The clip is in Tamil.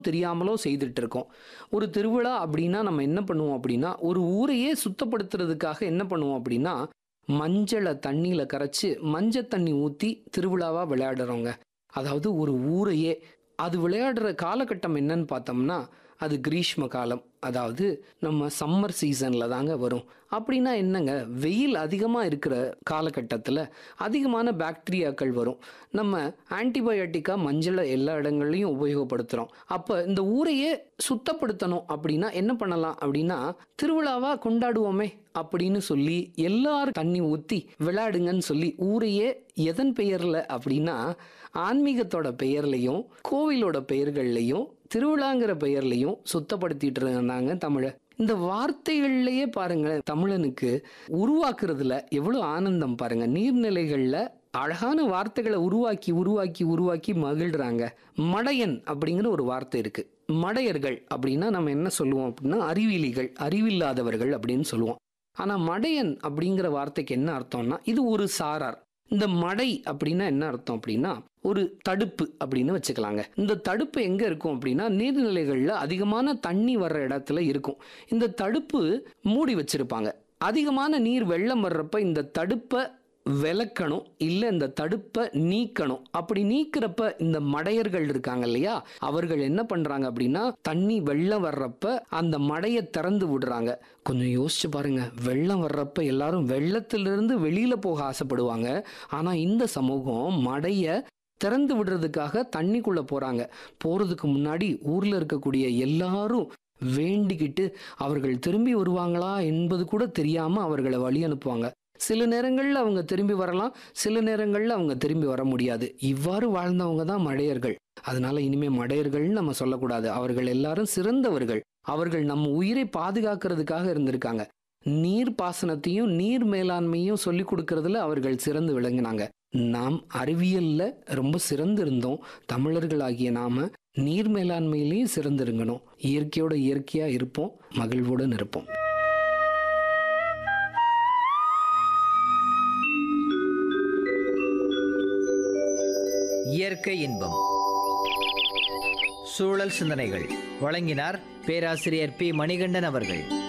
தெரியாமலோ செய்துட்டு இருக்கோம் ஒரு திருவிழா அப்படின்னா நம்ம என்ன பண்ணுவோம் அப்படின்னா ஒரு ஊரையே சுத்தப்படுத்துறதுக்காக என்ன பண்ணுவோம் அப்படின்னா மஞ்சளை தண்ணியில கரைச்சு மஞ்சள் தண்ணி ஊத்தி திருவிழாவா விளையாடுறோங்க அதாவது ஒரு ஊரையே அது விளையாடுற காலகட்டம் என்னன்னு பார்த்தோம்னா அது கிரீஷ்ம காலம் அதாவது நம்ம சம்மர் சீசன்ல தாங்க வரும் அப்படின்னா என்னங்க வெயில் அதிகமாக இருக்கிற காலகட்டத்தில் அதிகமான பாக்டீரியாக்கள் வரும் நம்ம ஆன்டிபயோட்டிக்காக மஞ்சளை எல்லா இடங்கள்லையும் உபயோகப்படுத்துகிறோம் அப்போ இந்த ஊரையே சுத்தப்படுத்தணும் அப்படின்னா என்ன பண்ணலாம் அப்படின்னா திருவிழாவா கொண்டாடுவோமே அப்படின்னு சொல்லி எல்லாரும் தண்ணி ஊற்றி விளையாடுங்கன்னு சொல்லி ஊரையே எதன் பெயரில் அப்படின்னா ஆன்மீகத்தோட பெயர்லையும் கோவிலோட பெயர்கள்லையும் திருவிழாங்கிற பெயர்லையும் சுத்தப்படுத்திட்டு இருந்தாங்க தமிழை இந்த வார்த்தைகள்லயே பாருங்க தமிழனுக்கு உருவாக்குறதுல எவ்வளவு ஆனந்தம் பாருங்க நீர்நிலைகள்ல அழகான வார்த்தைகளை உருவாக்கி உருவாக்கி உருவாக்கி மகிழ்றாங்க மடையன் அப்படிங்கிற ஒரு வார்த்தை இருக்கு மடையர்கள் அப்படின்னா நம்ம என்ன சொல்லுவோம் அப்படின்னா அறிவிலிகள் அறிவில்லாதவர்கள் அப்படின்னு சொல்லுவோம் ஆனா மடையன் அப்படிங்கிற வார்த்தைக்கு என்ன அர்த்தம்னா இது ஒரு சாரார் இந்த மடை அப்படின்னா என்ன அர்த்தம் அப்படின்னா ஒரு தடுப்பு அப்படின்னு வச்சுக்கலாங்க இந்த தடுப்பு எங்க இருக்கும் அப்படின்னா நீர்நிலைகள்ல அதிகமான தண்ணி வர்ற இடத்துல இருக்கும் இந்த தடுப்பு மூடி வச்சிருப்பாங்க அதிகமான நீர் வெள்ளம் வர்றப்ப இந்த தடுப்பை விளக்கணும் இல்லை இந்த தடுப்பை நீக்கணும் அப்படி நீக்கிறப்ப இந்த மடையர்கள் இருக்காங்க இல்லையா அவர்கள் என்ன பண்றாங்க அப்படின்னா தண்ணி வெள்ளம் வர்றப்ப அந்த மடையை திறந்து விடுறாங்க கொஞ்சம் யோசிச்சு பாருங்க வெள்ளம் வர்றப்ப எல்லாரும் வெள்ளத்திலிருந்து வெளியில போக ஆசைப்படுவாங்க ஆனா இந்த சமூகம் மடைய திறந்து விடுறதுக்காக தண்ணிக்குள்ள போறாங்க போறதுக்கு முன்னாடி ஊர்ல இருக்கக்கூடிய எல்லாரும் வேண்டிக்கிட்டு அவர்கள் திரும்பி வருவாங்களா என்பது கூட தெரியாம அவர்களை வழி அனுப்புவாங்க சில நேரங்களில் அவங்க திரும்பி வரலாம் சில நேரங்களில் அவங்க திரும்பி வர முடியாது இவ்வாறு வாழ்ந்தவங்க தான் மடையர்கள் அதனால இனிமே மடையர்கள்னு நம்ம சொல்லக்கூடாது அவர்கள் எல்லாரும் சிறந்தவர்கள் அவர்கள் நம்ம உயிரை பாதுகாக்கிறதுக்காக இருந்திருக்காங்க நீர் பாசனத்தையும் நீர் மேலாண்மையும் சொல்லி கொடுக்கறதுல அவர்கள் சிறந்து விளங்கினாங்க நாம் அறிவியல்ல ரொம்ப சிறந்து இருந்தோம் தமிழர்களாகிய நாம நீர் மேலாண்மையிலையும் சிறந்திருங்கணும் இயற்கையோட இயற்கையா இருப்போம் மகிழ்வுடன் இருப்போம் இயற்கை இன்பம் சூழல் சிந்தனைகள் வழங்கினார் பேராசிரியர் பி மணிகண்டன் அவர்கள்